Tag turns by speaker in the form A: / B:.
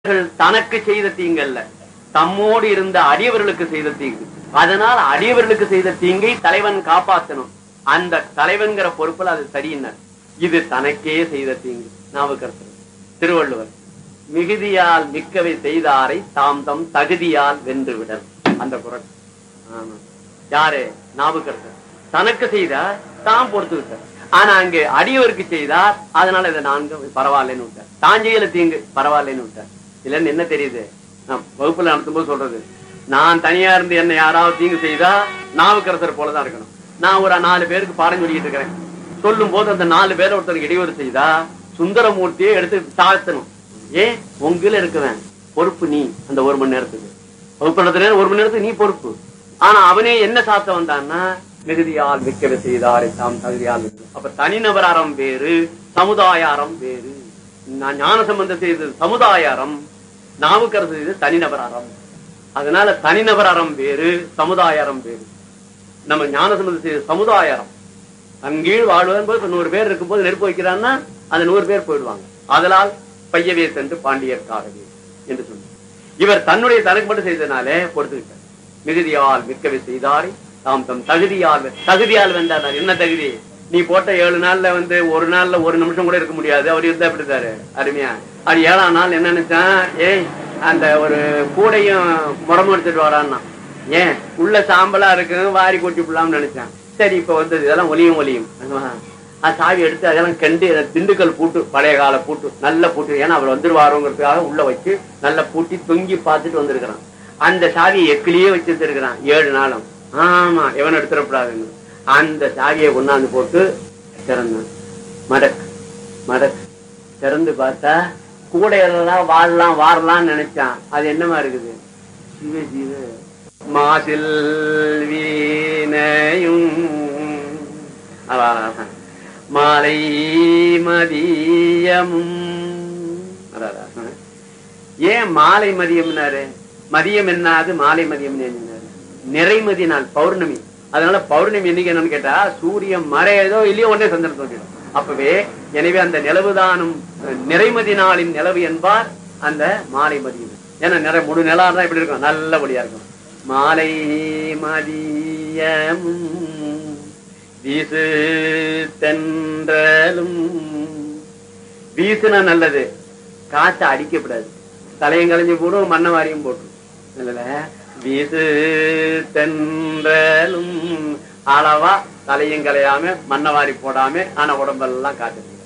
A: அவர்கள் தனக்கு செய்த தீங்கல்ல தம்மோடு இருந்த அடியவர்களுக்கு செய்த தீங்கு அதனால் அடியவர்களுக்கு செய்த தீங்கை தலைவன் காப்பாற்றணும் அந்த தலைவன்கிற பொறுப்புல அது சரியினர் இது தனக்கே செய்த தீங்கு நாவுக்கரசர் திருவள்ளுவர் மிகுதியால் மிக்கவை செய்தாரை தாம் தம் தகுதியால் வென்று விடல் அந்த குரல் ஆமா. யாரு நாவுக்கரசர் தனக்கு செய்தார் தாம் பொறுத்து விட்டார் ஆனா அங்க அடியவருக்கு செய்தார் அதனால இதை நான்கு பரவாயில்லைன்னு விட்டார் தான் செய்யல தீங்கு பரவாயில்லைன்னு விட்டார் இல்லன்னு என்ன தெரியுது நான் வகுப்புல நடத்தும் போது சொல்றது நான் தனியா இருந்து என்ன யாராவது தீங்கு செய்தா நாவுக்கரசர் போலதான் இருக்கணும் நான் ஒரு நாலு பேருக்கு பாடம் சொல்லிட்டு இருக்கிறேன் சொல்லும் போது அந்த நாலு பேரை ஒருத்தருக்கு இடையூறு செய்தா சுந்தரமூர்த்தியை எடுத்து தாழ்த்தணும் ஏன் உங்கள இருக்குவேன் பொறுப்பு நீ அந்த ஒரு மணி நேரத்துக்கு வகுப்பு நடத்துறேன் ஒரு மணி நேரத்துக்கு நீ பொறுப்பு ஆனா அவனே என்ன சாத்த வந்தான்னா மிகுதியால் மிக்கவை செய்தாரை தாம் தகுதியால் மிக்க. அப்ப தனிநபர் அறம் வேறு சமுதாய அறம் வேறு நான் ஞான சம்பந்தம் செய்தது சமுதாய அறம் நாவுக்கரசு செய்தது தனிநபர் அறம் அதனால தனிநபர் அறம் வேறு சமுதாய அறம் வேறு நம்ம ஞான சம்பந்தம் செய்த சமுதாய அறம் அங்கீழ் வாழ்வதன் போது இப்ப நூறு பேர் இருக்கும்போது நெருப்பு வைக்கிறான்னா அந்த நூறு பேர் போயிடுவாங்க அதனால் பையவே சென்று பாண்டியர்க்காகவே என்று சொன்னார் இவர் தன்னுடைய தனக்கு மட்டும் செய்தனாலே பொறுத்துக்கிட்டார் மிகுதியால் மிக்கவை செய்தாரை தாம் தம் தகுதியால் வெ- தகுதியால் வென்றார் என்ன தகுதி நீ போட்ட ஏழு நாள்ல வந்து ஒரு நாள்ல ஒரு நிமிஷம் கூட இருக்க முடியாது அவர் இருந்தா எப்படி இருக்காரு அருமையா அது ஏழாம் நாள் என்ன நினைச்சான் ஏய் அந்த ஒரு கூடையும் முறமும் எடுத்துட்டு வரான்னா ஏன் உள்ள சாம்பலா இருக்கு வாரி கொட்டி விடலாம்னு நினைச்சான் சரி இப்ப வந்தது இதெல்லாம் ஒலியும் ஒலியும் அது சாவி எடுத்து அதெல்லாம் கண்டு திண்டுக்கல் பூட்டு பழைய கால பூட்டு நல்ல பூட்டு ஏன்னா அவர் வந்துருவாருங்கிறதுக்காக உள்ள வச்சு நல்ல பூட்டி தொங்கி பார்த்துட்டு வந்திருக்கிறான் அந்த சாவியை எக்கிலேயே வச்சிருக்கிறான் ஏழு நாளும் ஆமா எவன் எடுத்துடக்கூடாதுன்னு அந்த சாவியை கொண்டாந்து போட்டு திறந்தான் மடக் மடக் திறந்து பார்த்தா கூடையெல்லாம் வாழலாம் வாரலாம்னு நினைச்சான் அது என்னமா இருக்குது சிவ சிவ மாசில் வீணையும் அதான், அதான். மாலை மதியமும் அதான், அதான். ஏன் மாலை மதியம்னாரு மதியம் என்னாது மாலை மதியம் என்னாரு நிறைமதி நாள் பௌர்ணமி அதனால பௌர்ணமி என்னைக்கு என்னன்னு கேட்டா சூரியன் மறையதோ இல்லையோ ஒன்னே சந்திரன் தோன்றிடும் அப்பவே எனவே அந்த நிலவுதானும் அஹ், நிறைமதி நாளின் நிலவு என்பார் அந்த மாலை மதியம் ஏன்னா நிறை முழு நிலா இருந்தா இப்படி இருக்கும் நல்லபடியா இருக்கும் மாலை மதியமும் வீசு தென்றலும் வீசுனா நல்லது காற்று அடிக்கப்படாது தலையும் கலைஞ்சு போடும் மண்ணை வாரியும் போட்டும் இல்ல வீசு தென்றலும் அளவா தலையும் கலையாம மண்ணை வாரி போடாம ஆனா உடம்பெல்லாம் காட்டு